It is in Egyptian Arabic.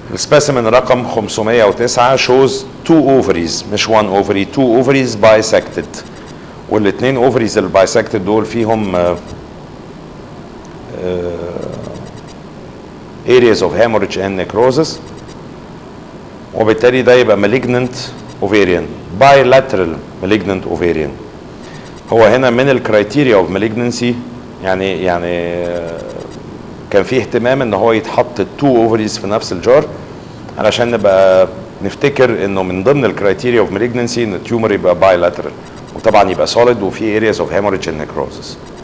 السبيسيمن رقم 509 shows two ovaries مش one ovary two ovaries bisected والاثنين ovaries اللي bisected دول فيهم آه، آه، areas of hemorrhage and necrosis وبالتالي ده يبقى malignant ovarian bilateral malignant ovarian هو هنا من الكرايتيريا اوف malignancy يعني يعني آه، كان في اهتمام ان هو يتحط التو اوفريز في نفس الجار علشان نبقى نفتكر انه من ضمن الكرايتيريا اوف malignancy ان التيومر يبقى bilateral وطبعا يبقى solid وفي areas of hemorrhage and necrosis